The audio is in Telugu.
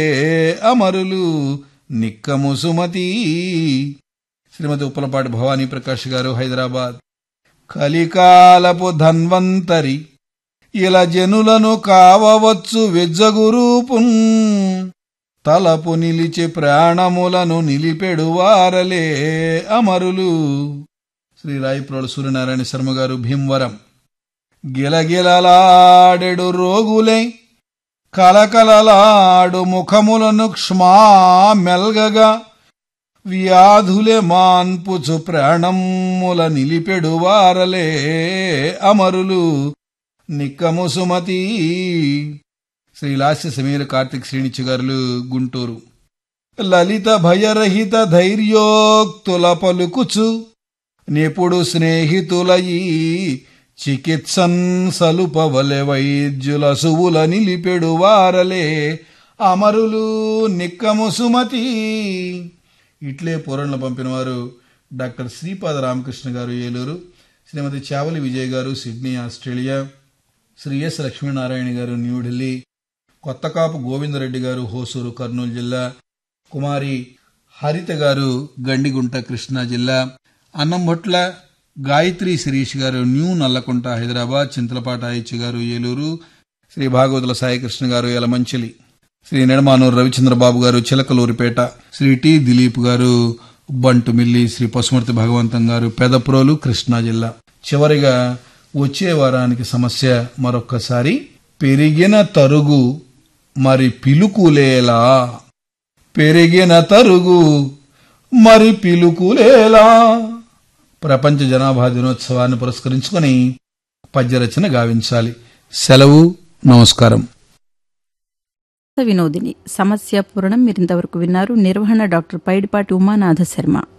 అమరులు నిక్కము సుమతి శ్రీమతి ఉప్పలపాటి భవానీ ప్రకాష్ గారు హైదరాబాద్ కలికాలపు ధన్వంతరి ఇలా జనులను కావవచ్చు వెజ్జగురూపున్ తలపు నిలిచి ప్రాణములను నిలిపెడు వారలే అమరులు శ్రీ రాయిప్రోలు సూర్యనారాయణ శర్మ గారు భీమవరం గిలగిలలాడెడు రోగులై కలకలలాడు ముఖములను క్ష్మా మెల్గగా వ్యాధులే మాన్పుచు ప్రాణముల నిలిపెడు వారలే అమరులు నిక్కము సుమతి శ్రీ లాస్య సమీర కార్తిక్ శ్రేణిచి గారులు గుంటూరు లలిత భయరహిత ధైర్యోక్తుల పలుకుచు నిపుడు స్నేహితులయి చికిత్సన్ సలుపవలె వైద్యుల సువుల నిలిపెడు వారలే అమరులు నిక్కము సుమతి ఇట్లే పూరణలు పంపినవారు డాక్టర్ శ్రీపాద రామకృష్ణ గారు ఏలూరు శ్రీమతి Chavali Vijay garu Sydney Australia Sri S Lakshminarayana garu New Delhi Kothakapu Govinda Reddy గారు హోసూరు కర్నూలు జిల్లా కుమారి హరిత గారు గండిగుంట కృష్ణా జిల్లా అన్నంబొట్ల గాయత్రి శిరీష్ గారు న్యూ నల్లకుంట హైదరాబాద్ చింతలపాట ఐచి గారు ఏలూరు శ్రీ భాగవతుల సాయికృష్ణ గారు యలమంచిలి శ్రీ నెడమానూరు రవిచంద్రబాబు గారు చిలకలూరిపేట శ్రీ టి దిలీప్ గారు బంటుమిల్లి శ్రీ పశుమర్తి భగవంతం గారు పెదప్రోలు కృష్ణా జిల్లా చివరిగా వచ్చే వారానికి సమస్య మరొక్కసారి పెరిగిన తరుగు మరి పిలుకులేలా పెరిగిన తరుగు మరి పిలుకులేలా ప్రపంచ జనాభా దినోత్సవాన్ని పురస్కరించుకొని పద్యరచన గావించాలి సెలవు నమస్కారం వినోదిని సమస్య పూరణం మీరింతవరకు విన్నారు నిర్వహణ డాక్టర్ పైడిపాటి ఉమానాథ శర్మ